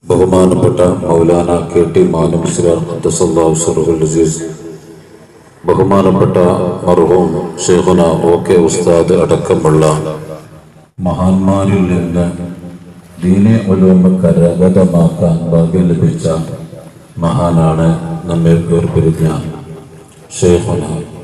ബഹുമാനപ്പെട്ട Maulana K T മാനം സിറാർ ഖദ്ദസല്ലാഹു സിറഹുൽ അസീസ് ബഹുമാനപ്പെട്ട മർഹൂം ഷെയ്ഖുന ഒ കെ ഉസ്താദ് അടക്കമുള്ള മഹാന്മാരിൽ നിന്ന് ദീനെ ഒലുമ കരഗതമാക്കാൻ ഭാഗ്യം ലഭിച്ച മഹാനാണ് നമ്മെ വേർപിരിഞ്ഞ ഷെയ്ഖുന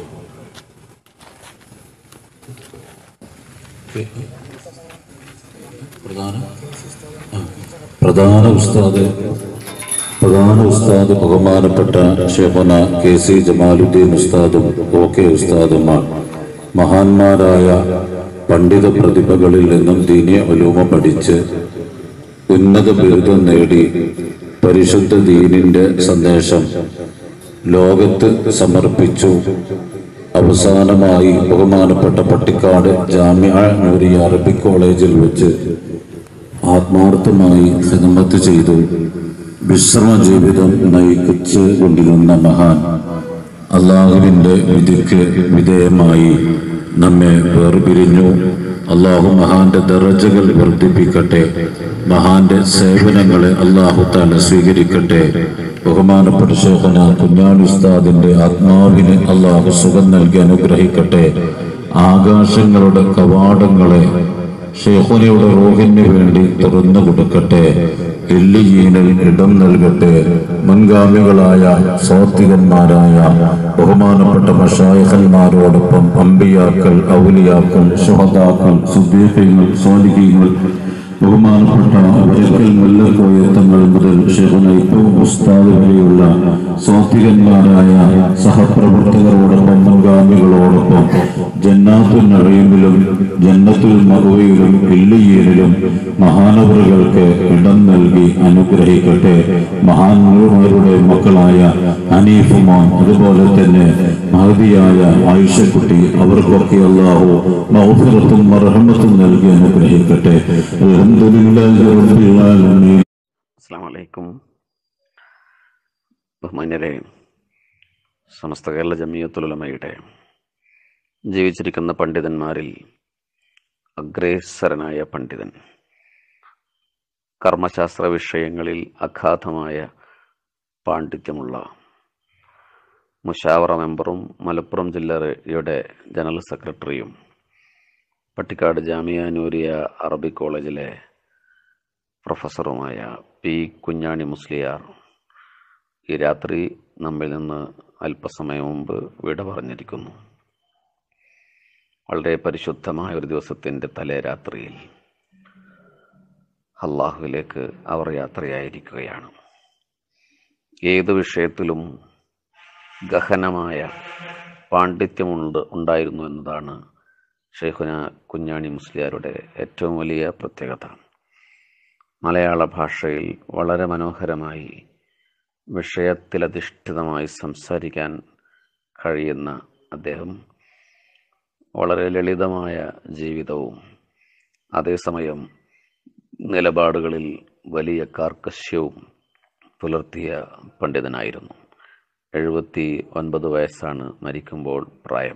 പ്രധാന പ്രധാന ഉസ്താദ് പ്രധാന ഉസ്താദ് ബഹുമാനപ്പെട്ട ഷെഹുന കെ സി ജമാലുദ്ദീൻ ഉസ്താദും ഒ കെ ഉസ്താദുമാണ് മഹാന്മാരായ പണ്ഡിത പ്രതിഭകളിൽ നിന്നും ദീനിയ ഒലൂമ പഠിച്ച് ഉന്നത ബിരുദം നേടി പരിശുദ്ധ ദീനിന്റെ സന്ദേശം ലോകത്ത് സമർപ്പിച്ചു അവസാനമായി ബഹുമാനപ്പെട്ട പട്ടിക്കാട് ജാമ്യ നൂരിയ അറബിക് കോളേജിൽ വെച്ച് ആത്മാർത്ഥമായി ഹിദമത്ത് ചെയ്തു വിശ്രമ ജീവിതം നയിച്ചു കൊണ്ടിരുന്ന മഹാൻ അള്ളാഹുവിന്റെ വിധിക്ക് വിധേയമായി നമ്മെ വേർപിരിഞ്ഞു അള്ളാഹു മഹാന്റെ ദറജകൾ വർദ്ധിപ്പിക്കട്ടെ മഹാന്റെ സേവനങ്ങളെ അള്ളാഹു താല സ്വീകരിക്കട്ടെ ബഹുമാനപ്പെട്ട ശോഭന കുഞ്ഞാണി ഉസ്താദിന്റെ ആത്മാവിന് അള്ളാഹു സുഖം നൽകി അനുഗ്രഹിക്കട്ടെ ആകാശങ്ങളുടെ കവാടങ്ങളെ ഷെയ്ഖുനയുടെ റോഹിന് വേണ്ടി തുറന്നു കൊടുക്കട്ടെ എല്ലിയീനിൽ ഇടം നൽകട്ടെ മുൻഗാമികളായ സ്വാത്വികന്മാരായ ബഹുമാനപ്പെട്ട മഷായഹന്മാരോടൊപ്പം അമ്പിയാക്കൾ ഔലിയാക്കൾ ഷുഹദാക്കൾ സുദ്ദീഖ്യങ്ങൾ സ്വാലിഹീങ്ങൾ ബഹുമാനപ്പെട്ട ഒരിക്കൽ മുല്ലക്കോയ തങ്ങൾ മുതൽ ഷെഹുന ഇപ്പോൾ ഉസ്താദ് വരെയുള്ള സ്വാത്വികന്മാരായ സഹപ്രവർത്തകരോടൊപ്പം മുൻഗാമികളോടൊപ്പം ജന്നാത്തുൽ നഴയിലും ജന്നത്തുൽ മറുവയിലും ഇല്ലിയയിലും മഹാനവറുകൾക്ക് ഇടം നൽകി അനുഗ്രഹിക്കട്ടെ മഹാന്മാരുടെ മക്കളായ ഹനീഫുമാൻ അതുപോലെ തന്നെ മഹതിയായ ആയിഷക്കുട്ടി അവർക്കൊക്കെ അള്ളാഹു മൗഫിറത്തും മർഹമത്തും നൽകി അനുഗ്രഹിക്കട്ടെ അൽഹംദുലില്ലാഹി റബ്ബിൽ ആലമീൻ അസ്സാം വലൈക്കും ബഹുമാന്യരെ സമസ്ത കേരള ജമിയത്തുലമയുടെ ജീവിച്ചിരിക്കുന്ന പണ്ഡിതന്മാരിൽ അഗ്രേസരനായ പണ്ഡിതൻ കർമ്മശാസ്ത്ര വിഷയങ്ങളിൽ അഗാധമായ പാണ്ഡിത്യമുള്ള മുഷാവറ മെമ്പറും മലപ്പുറം ജില്ലയുടെ ജനറൽ സെക്രട്ടറിയും പട്ടിക്കാട് ജാമിയ നൂരിയ അറബിക് കോളേജിലെ പ്രൊഫസറുമായ പി കുഞ്ഞാണി മുസ്ലിയാർ ഈ രാത്രി നമ്മിൽ നിന്ന് അല്പസമയം മുമ്പ് വിട പറഞ്ഞിരിക്കുന്നു വളരെ പരിശുദ്ധമായ ഒരു ദിവസത്തിൻ്റെ തലേ രാത്രിയിൽ അള്ളാഹുവിലേക്ക് അവർ യാത്രയായിരിക്കുകയാണ് ഏത് വിഷയത്തിലും ഗഹനമായ പാണ്ഡിത്യമുണ്ട് ഉണ്ടായിരുന്നു എന്നതാണ് ഷെയ്ഖുന കുഞ്ഞാണി മുസ്ലിയാരുടെ ഏറ്റവും വലിയ പ്രത്യേകത മലയാള ഭാഷയിൽ വളരെ മനോഹരമായി വിഷയത്തിലധിഷ്ഠിതമായി സംസാരിക്കാൻ കഴിയുന്ന അദ്ദേഹം വളരെ ലളിതമായ ജീവിതവും അതേസമയം നിലപാടുകളിൽ വലിയ കാർക്കശ്യവും പുലർത്തിയ പണ്ഡിതനായിരുന്നു എഴുപത്തി ഒൻപത് വയസ്സാണ് മരിക്കുമ്പോൾ പ്രായം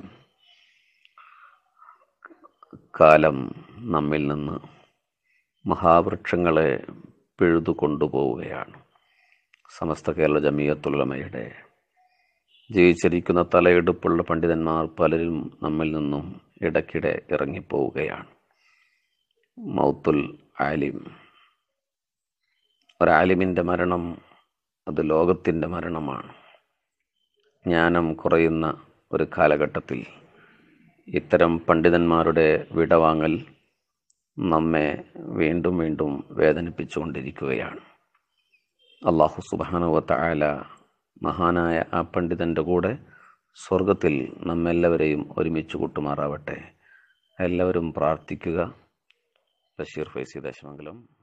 കാലം നമ്മിൽ നിന്ന് മഹാവൃക്ഷങ്ങളെ പിഴുതു കൊണ്ടുപോവുകയാണ് സമസ്ത കേരള ജമീയത്തുലമയുടെ ജീവിച്ചിരിക്കുന്ന തലയെടുപ്പുള്ള പണ്ഡിതന്മാർ പലരും നമ്മിൽ നിന്നും ഇടയ്ക്കിടെ ഇറങ്ങിപ്പോവുകയാണ് മൗത്തുൽ ആലിം ഒരാലിമിൻ്റെ മരണം അത് ലോകത്തിൻ്റെ മരണമാണ് ജ്ഞാനം കുറയുന്ന ഒരു കാലഘട്ടത്തിൽ ഇത്തരം പണ്ഡിതന്മാരുടെ വിടവാങ്ങൽ നമ്മെ വീണ്ടും വീണ്ടും വേദനിപ്പിച്ചുകൊണ്ടിരിക്കുകയാണ് അള്ളാഹു സുബാനുവത്ത ആല മഹാനായ ആ പണ്ഡിതൻ്റെ കൂടെ സ്വർഗത്തിൽ നമ്മെല്ലാവരെയും ഒരുമിച്ച് കൂട്ടുമാറാവട്ടെ എല്ലാവരും പ്രാർത്ഥിക്കുക ബഷീർ ഫൈസി ദേശമംഗലം